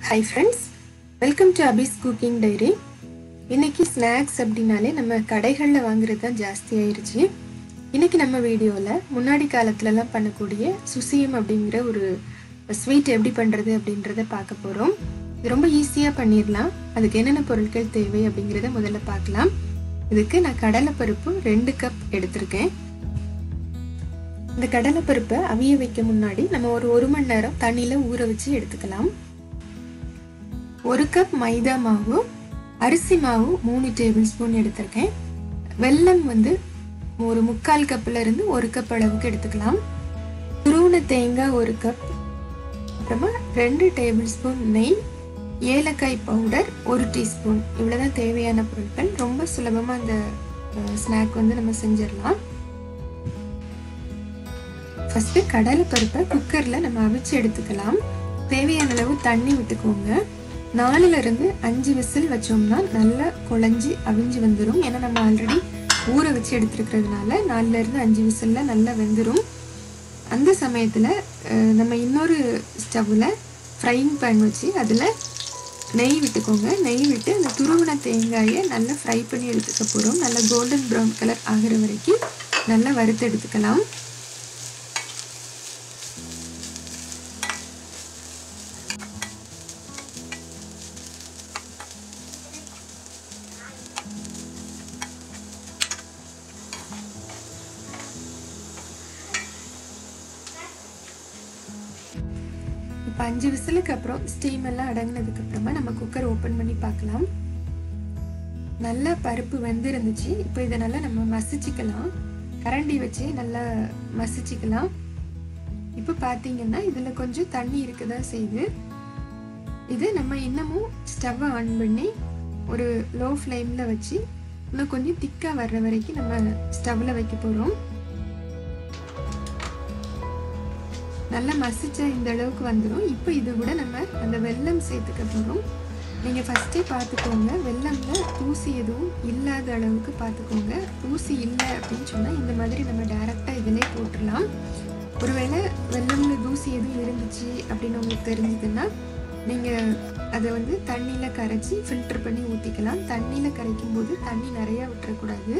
hi friends welcome to Abi's cooking diary இன்னைக்கு snacks அப்படின்னாலே நம்ம கடைகளில் வாங்குறது தான் ஜாஸ்தி ஆயிருச்சு இன்னைக்கு நம்ம வீடியோவில் முன்னாடி காலத்துலலாம் பண்ணக்கூடிய சுசியம் அப்படிங்கிற ஒரு ஸ்வீட் எப்படி பண்ணுறது அப்படின்றத பார்க்க போகிறோம் இது ரொம்ப ஈஸியாக பண்ணிடலாம் அதுக்கு என்னென்ன பொருட்கள் தேவை அப்படிங்கிறத முதல்ல பார்க்கலாம் இதுக்கு நான் கடலைப்பருப்பு ரெண்டு கப் எடுத்திருக்கேன் இந்த கடலைப்பருப்பை அவிய வைக்க முன்னாடி நம்ம ஒரு ஒரு மணி நேரம் தண்ணியில் ஊற வச்சு எடுத்துக்கலாம் ஒரு கப் மைதா மாவு அரிசி மாவு மூணு டேபிள் ஸ்பூன் எடுத்திருக்கேன் வெல்லம் வந்து ஒரு முக்கால் கப்பில் இருந்து ஒரு கப் அளவுக்கு எடுத்துக்கலாம் துருவன தேங்காய் ஒரு கப் அப்புறமா ரெண்டு டேபிள் ஸ்பூன் நெய் ஏலக்காய் பவுடர் ஒரு டீஸ்பூன் இவ்வளோதான் தேவையான பொருட்கள் ரொம்ப சுலபமாக அந்த ஸ்நாக் வந்து நம்ம செஞ்சிடலாம் ஃபஸ்ட்டு கடலை பருப்பை குக்கரில் நம்ம அவிச்சு எடுத்துக்கலாம் தேவையான அளவு தண்ணி விட்டுக்கோங்க நாலுல இருந்து அஞ்சு விசில் வச்சோம்னா நல்லா குழஞ்சி அவிஞ்சு வந்துடும் ஏன்னா நம்ம ஆல்ரெடி ஊற வச்சு எடுத்துருக்கிறதுனால நாலுல இருந்து அஞ்சு விசில்ல நல்லா வெந்துடும் அந்த சமயத்தில் நம்ம இன்னொரு ஸ்டவ்வில் ஃப்ரைங் பேன் வச்சு அதில் நெய் விட்டுக்கோங்க நெய் விட்டு அந்த துருவின தேங்காயை நல்லா ஃப்ரை பண்ணி எடுத்துக்க போகிறோம் நல்லா கோல்டன் ப்ரௌன் கலர் ஆகிற வரைக்கும் நல்லா வறுத்து எடுத்துக்கலாம் இப்போ அஞ்சு விசிலுக்கு அப்புறம் ஸ்டீம் எல்லாம் அடங்கினதுக்கு அப்புறமா நம்ம குக்கர் ஓப்பன் பண்ணி பார்க்கலாம் நல்லா பருப்பு வெந்து இருந்துச்சு இப்போ இதை நல்லா நம்ம மசிச்சுக்கலாம் கரண்டி வச்சு நல்லா மசிச்சுக்கலாம் இப்போ பார்த்தீங்கன்னா இதில் கொஞ்சம் தண்ணி இருக்குதா செய்யுது இது நம்ம இன்னமும் ஸ்டவ்வை ஆன் பண்ணி ஒரு லோ ஃப்ளேமில் வச்சு இன்னும் கொஞ்சம் திக்காக வர்ற வரைக்கும் நம்ம ஸ்டவ்வில் வைக்க போகிறோம் நல்லா மசிச்ச இந்த அளவுக்கு வந்துடும் இப்போ இது கூட நம்ம அந்த வெல்லம் சேர்த்துக்க போகிறோம் நீங்கள் ஃபஸ்ட்டே பார்த்துக்கோங்க வெல்லமில் தூசி எதுவும் இல்லாத அளவுக்கு பார்த்துக்கோங்க தூசி இல்லை அப்படின்னு சொன்னால் இந்த மாதிரி நம்ம டேரெக்டாக இதிலே போட்டுடலாம் ஒருவேளை வெல்லமில் தூசி எதுவும் இருந்துச்சு அப்படின்னு உங்களுக்கு தெரிஞ்சதுன்னா நீங்கள் அதை வந்து தண்ணியில் கரைச்சி ஃபில்டர் பண்ணி ஊற்றிக்கலாம் தண்ணியில் கரைக்கும் போது தண்ணி நிறையா விட்டுறக்கூடாது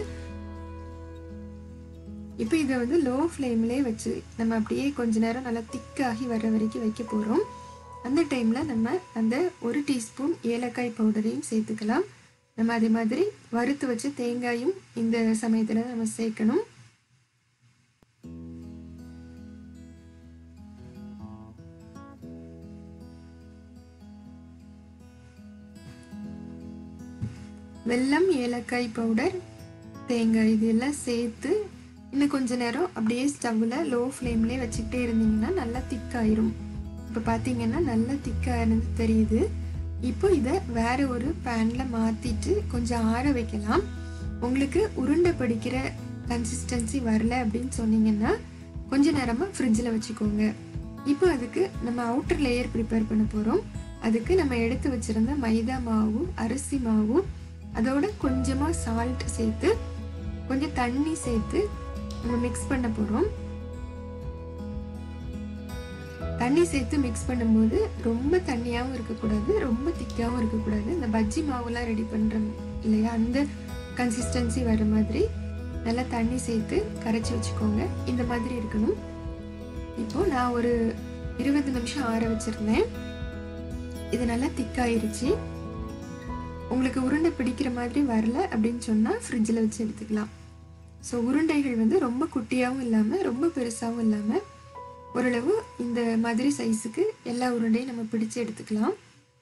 இப்போ இதை வந்து லோ ஃப்ளேம்லேயே வச்சு நம்ம அப்படியே கொஞ்ச நேரம் நல்லா திக்காகி வர்ற வரைக்கும் வைக்க போகிறோம் அந்த டைமில் நம்ம அந்த ஒரு டீஸ்பூன் ஏலக்காய் பவுடரையும் சேர்த்துக்கலாம் நம்ம அதே மாதிரி வறுத்து வச்சு தேங்காயும் இந்த சமயத்தில் நம்ம சேர்க்கணும் வெல்லம் ஏலக்காய் பவுடர் தேங்காய் இது எல்லாம் சேர்த்து இன்னும் கொஞ்ச நேரம் அப்படியே ஸ்டவ்வில் லோ ஃப்ளேம்லேயே வச்சுக்கிட்டே இருந்தீங்கன்னா நல்லா திக்காயிரும் இப்போ பார்த்தீங்கன்னா நல்லா திக்காயிருந்து தெரியுது இப்போ இதை வேற ஒரு பேனில் மாற்றிட்டு கொஞ்சம் ஆற வைக்கலாம் உங்களுக்கு உருண்டை பிடிக்கிற கன்சிஸ்டன்சி வரல அப்படின்னு சொன்னீங்கன்னா கொஞ்ச நேரமாக ஃப்ரிட்ஜில் வச்சுக்கோங்க இப்போ அதுக்கு நம்ம அவுட்டர் லேயர் ப்ரிப்பேர் பண்ண போகிறோம் அதுக்கு நம்ம எடுத்து வச்சுருந்த மைதா மாவு அரிசி மாவு அதோட கொஞ்சமாக சால்ட் சேர்த்து கொஞ்சம் தண்ணி சேர்த்து நம்ம மிக்ஸ் பண்ண போகிறோம் தண்ணி சேர்த்து மிக்ஸ் பண்ணும்போது ரொம்ப தண்ணியாகவும் இருக்கக்கூடாது ரொம்ப திக்காகவும் இருக்கக்கூடாது இந்த பஜ்ஜி மாவுலாம் ரெடி பண்ணுறோம் இல்லையா அந்த கன்சிஸ்டன்சி வர மாதிரி நல்லா தண்ணி சேர்த்து கரைச்சி வச்சுக்கோங்க இந்த மாதிரி இருக்கணும் இப்போ நான் ஒரு இருபது நிமிஷம் ஆற வச்சுருந்தேன் இது நல்லா திக்காயிருச்சு உங்களுக்கு உருண்டை பிடிக்கிற மாதிரி வரல அப்படின்னு சொன்னால் ஃப்ரிட்ஜில் வச்சு எடுத்துக்கலாம் ஸோ உருண்டைகள் வந்து ரொம்ப குட்டியாகவும் இல்லாமல் ரொம்ப பெருசாகவும் இல்லாமல் ஓரளவு இந்த மாதிரி சைஸுக்கு எல்லா உருண்டையும் நம்ம பிடிச்சு எடுத்துக்கலாம்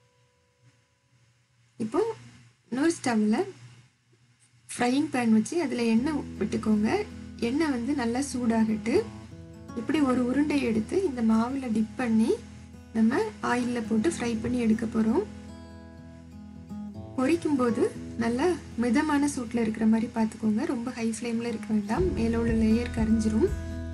இப்போ இன்னொரு ஸ்டவ்வில் ஃப்ரையிங் பேன் வச்சு அதில் எண்ணெய் விட்டுக்கோங்க எண்ணெய் வந்து நல்லா சூடாகட்டு இப்படி ஒரு உருண்டை எடுத்து இந்த மாவில் டிப் பண்ணி நம்ம ஆயிலில் போட்டு ஃப்ரை பண்ணி எடுக்க போகிறோம் பொரிக்கும் போது நல்லா மிதமான சூட்டில் இருக்கிற மாதிரி பார்த்துக்கோங்க ரொம்ப ஹை ஃப்ளேமில் இருக்க வேண்டாம் மேலே உள்ள லேயர் கரைஞ்சிரும்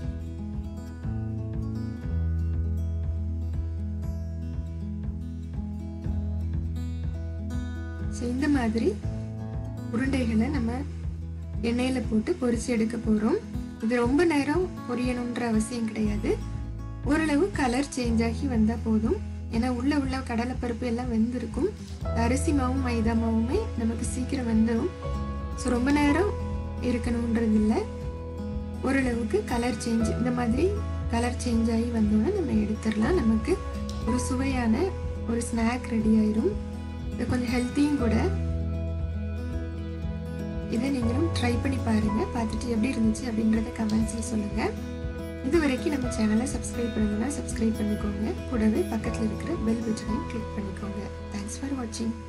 ஸோ இந்த மாதிரி உருண்டைகளை நம்ம எண்ணெயில் போட்டு பொரிச்சு எடுக்க போகிறோம் இது ரொம்ப நேரம் பொரியணுன்ற அவசியம் கிடையாது ஓரளவு கலர் சேஞ்ச் ஆகி வந்தால் போதும் ஏன்னா உள்ள உள்ள கடலைப்பருப்பு எல்லாம் வெந்திருக்கும் அரிசி மாவும் மைதா மாவுமே நமக்கு சீக்கிரம் வெந்துடும் ஸோ ரொம்ப நேரம் இருக்கணுன்றது இல்லை ஓரளவுக்கு கலர் சேஞ்ச் இந்த மாதிரி கலர் சேஞ்ச் ஆகி வந்தோன்னா நம்ம எடுத்துடலாம் நமக்கு ஒரு சுவையான ஒரு ஸ்நாக் ரெடி ஆயிரும் இது கொஞ்சம் ஹெல்த்தியும் கூட இதை நீங்களும் ட்ரை பண்ணி பாருங்க பார்த்துட்டு எப்படி இருந்துச்சு அப்படின்றத கமெண்ட்ஸில் சொல்லுங்க இது வரைக்கும் நம்ம சேனலை சப்ஸ்கிரைப் பண்ணுங்கன்னா சப்ஸ்கிரைப் பண்ணிக்கோங்க கூடவே பக்கத்தில் இருக்கிற பெல் பட்டனையும் கிளிக் பண்ணிக்கோங்க தேங்க்ஸ் ஃபார் வாட்சிங்